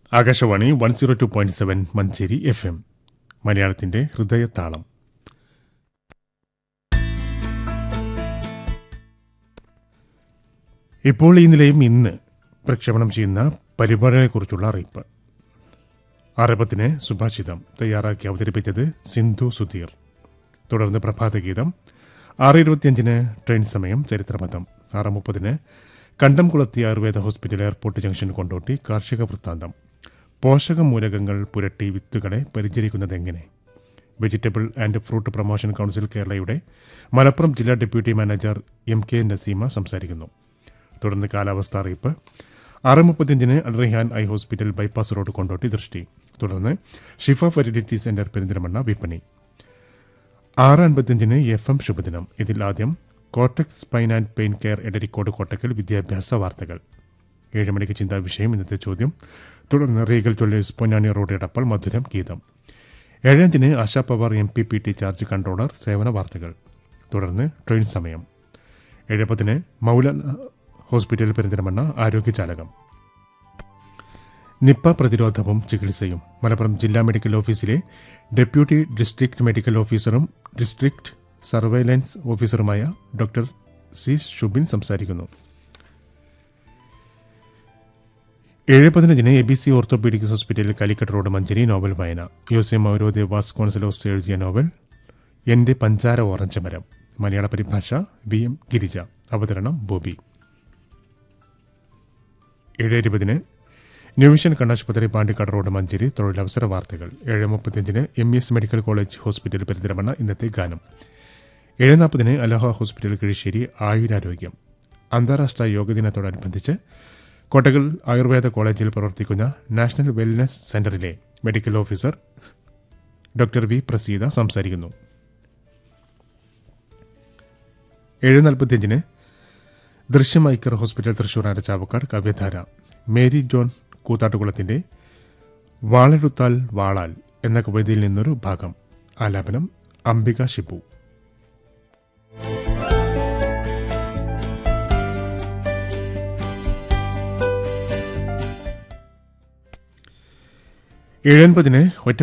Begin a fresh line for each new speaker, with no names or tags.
Akashvani one zero two point seven Manjeri F M മലയാളത്തിന്റെ ഹൃദയതാളം ഇപ്പോൾ ഈ നിലയം ഇന്ന് പ്രക്ഷേപണം ചെയ്യുന്ന പരിപാടികളെക്കുറിച്ചുള്ള അറിയിപ്പ് ആറപ്പത്തിന് സുഭാഷിതം തയ്യാറാക്കി അവതരിപ്പിച്ചത് സിന്ധു സുധീർ തുടർന്ന് പ്രഭാതഗീതം ആറ് ഇരുപത്തിയഞ്ചിന് ട്രെയിൻ സമയം ചരിത്രപഥം ആറ് മുപ്പതിന് Kandamkulathi Ayurveda hospital airport junction Kondotty കാർഷിക വൃത്താന്തം പോഷക മൂലകങ്ങൾ പുരട്ടി വിത്തുകളെ പരിചരിക്കുന്നതെങ്ങനെ vegetable and fruit promotion council കേരളയുടെ മലപ്പുറം ജില്ലാ deputy manager M K Naseema സംസാരിക്കുന്നു തുടർന്ന് കാലാവസ്ഥ അറിയിപ്പ് ആറ് മുപ്പത്തിയഞ്ചിന് Alrihan eye hospital bypass road Kondotty ദൃഷ്ടി തുടർന്ന് ഷിഫ ഫെർട്ടിലിറ്റി സെന്റർ പെരിന്തൽമണ്ണ വിപണി ആറ് അൻപത്തിയഞ്ചിന് എഫ് എം ശുഭദിനം ഇതിൽ ആദ്യം കോട്ടക്സ് spine and pain care Edarikode Kottakkal വിദ്യാഭ്യാസ വാർത്തകൾ ഏഴ് മണിക്ക് ചിന്താ വിഷയം ഇന്നത്തെ ചോദ്യം തുടർന്ന് regal jewellers Ponnani road Edappal മധുരം ഗീതം ഏഴഞ്ചിന് Asha Pawar M P P T charge controller സേവന വാർത്തകൾ തുടർന്ന് ട്രെയിൻ സമയം എഴുപതിന് മൗലാന ഹോസ്പിറ്റൽ പെരിന്തൽമണ്ണ ആരോഗ്യജാലകം നിപ്പ പ്രതിരോധവും ചികിത്സയും മലപ്പുറം ജില്ലാ മെഡിക്കൽ ഓഫീസിലെ ഡെപ്യൂട്ടി ഡിസ്ട്രിക്ട് മെഡിക്കൽ ഓഫീസറും ഡിസ്ട്രിക്ട് സർവൈലൻസ് ഓഫീസറുമായ ഡോക്ടർ സി ഷുബിൻ സംസാരിക്കുന്നു ഏഴ് പതിനഞ്ചിന് A B C orthopaedics hospital Calicut road Manjeri novel വായന യോസെ മൗരോദെ വാസ്കോൺസലോസ് എഴുതിയ നോവൽ എന്റെ പഞ്ചാര ഓറഞ്ച് മരം മലയാള പരിഭാഷ വി എം ഗിരിജ അവതരണം ബോബി ഏഴ് ഇരുപതിന് ന്യൂവിഷൻ കണ്ണാശുപത്രി പാണ്ടിക്കാട് റോഡ് മഞ്ചേരി തൊഴിലവസര വാർത്തകൾ ഏഴ് മുപ്പത്തിയഞ്ചിന് M S medical college hospital Perinthalmanna ഇന്നത്തെ ഗാനം ഏഴ് നാൽപ്പതിന് അലോഹ ഹോസ്പിറ്റൽ കിഴിശ്ശേരി ആയുരാരോഗ്യം അന്താരാഷ്ട്ര യോഗ ദിനത്തോടനുബന്ധിച്ച് കോട്ടകൽ ആയുർവേദ കോളേജിൽ പ്രവർത്തിക്കുന്ന നാഷണൽ വെൽനസ് സെന്ററിലെ medical officer doctor V Praseetha സംസാരിക്കുന്നു ഏഴ് നാൽപ്പത്തിയഞ്ചിന് ദൃശ്യം ഐക്കർ ഹോസ്പിറ്റൽ തൃശൂർ ചാവക്കാട് കവ്യധാര മേരി ജോൺ കൂത്താട്ടുകുളത്തിന്റെ വാളെടുത്താൽ വാളാൽ എന്ന കവിതയിൽ നിന്നൊരു ഭാഗം ആലാപനം അംബിക ഷിബു ഏഴൻപതിന് ഒറ്റ